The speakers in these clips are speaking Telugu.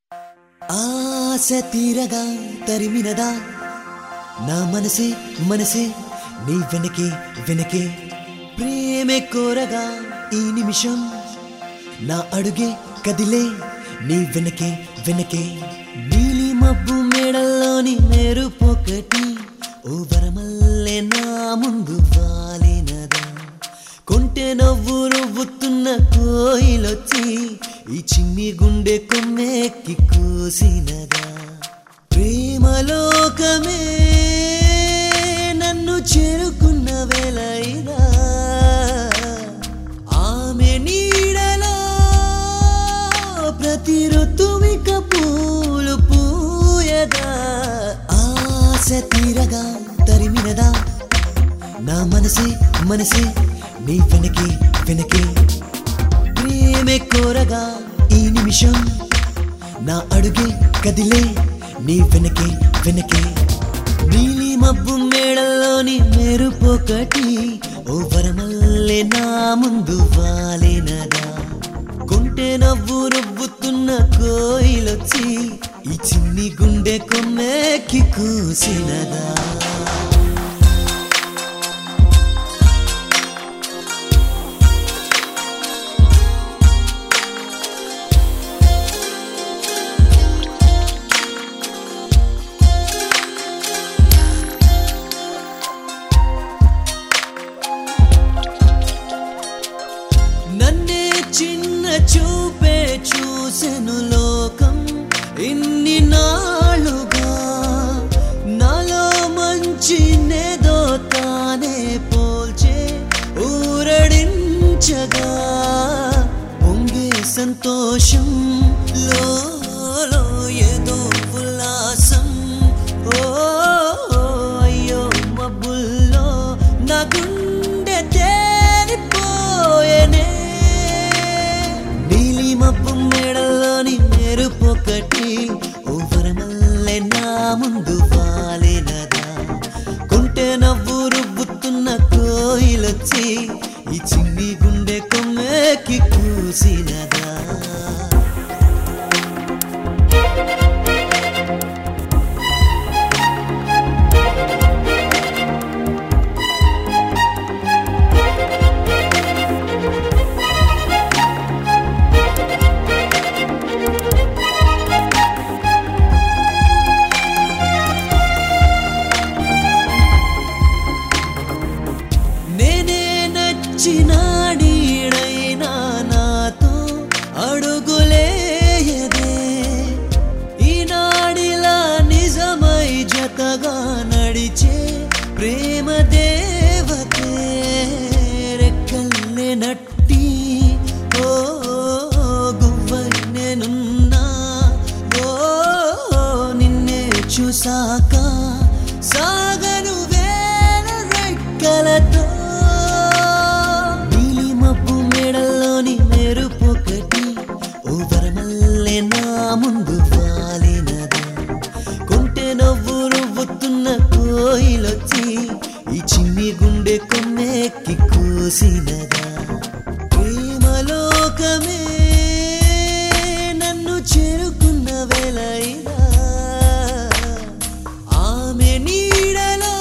ఆశ తీరగా తరిమినదా నా మనసే మనసే నీ వెనకే వెనకే ప్రేమే కోరగా ఈ నిమిషం నా అడుగే కదిలే నీ వెనకే వెనకే నీలి మబ్బు మేడల్లోని మెరుపొకటి ఓ వరమల్లే నా ముందు వాలినదా కొంటె నవ్వు నవ్వుతున్న కోయిలొచ్చి ఈ చిన్ని గుండె కొమ్మెక్కి కూసినదా ప్రేమలోకమే నన్ను చేరుకున్న వేళ ఇదా ఆమె నీడలో ప్రతి ఋతువిక పూలు పూయదా ఆశ తీరగా తరిమినదా నా మనసే మనసే నీ వెనకే వెనకే ప్రేమే కోరగా ఈ నిమిషం నా అడుగే కదిలే నీ వెనకే వెనకే నీలి మబ్బు మేడల్లోని మెరుపొకటి ఓ వరమల్లే నా ముందు వాలినదా కొంటె నవ్వు రుబ్బుతున్న కోయిలొచ్చి ఈ చిన్ని గుండె కొమ్మెక్కి కూసినదా నన్నే చిన్న చూపే చూసెను లోకం ఇన్ని నాళ్ళుగా నాలో మంచి నేదో తానే పోల్చే ఊరడించగా పొంగే సంతోషం లోలో ఏదో ఉల్లాసం ఓ అయ్యో మబ్బుల్లో నా గుండె తేలిపోయేనే నీలి మబ్బు మేడల్లోని మెరుపొకటి ఓ వరమల్లె నా ముందు వాలినదా కుంటె నవ్వు రుబ్బుతున్న కోయిలొచ్చి ఈ చిన్ని గుండె కొమ్మెక్కి కూసినదా నేనే నచ్చిన నీడైనా నాతో అడుగులేయదే ఈనాడిలా నిజమై జతగా నడిచే ప్రేమ దేవతే రెక్కల్నే నట్టి ఓ గువ్వన్నెనున్నా ఓ నిన్నే చూసాక సాగను వేల రెక్కలతో నీలి మబ్బు మేడల్లోని మెరుపొకటి ఓ వరమల్లె నా ముందు వాలినదా కొంటె నవ్వు నవ్వుతున్న కోయిలొచ్చి ఈ చిన్ని గుండె కొమ్మెక్కి కూసినదా ప్రేమలోకమే నన్ను చేరుకున్న వేళ ఇదా ఆమె నీడలో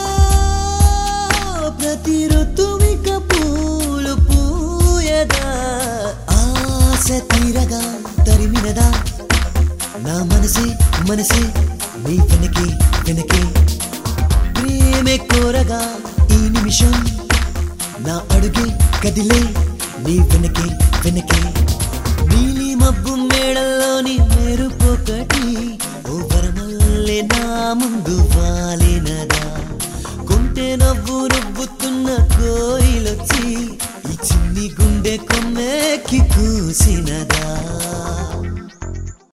ప్రతి ఋతువిక పూలు పూయదా ఆశ తీరగా తరిమినదా నా మనసే మనసే నీ వెనకే వెనకే ప్రేమే కోరగా ఈ నిమిషం నా అడుగే కదిలే నీ వెనకే వెనకే నీలి మబ్బు మేడల్లోని మెరుపొకటి ఓ వరమల్లే నా ముందు వాలినదా కొంటె నవ్వు రుబ్బుతున్న కోయిలొచ్చి ఈ చిన్ని గుండె కొమ్మెక్కి కూసినదా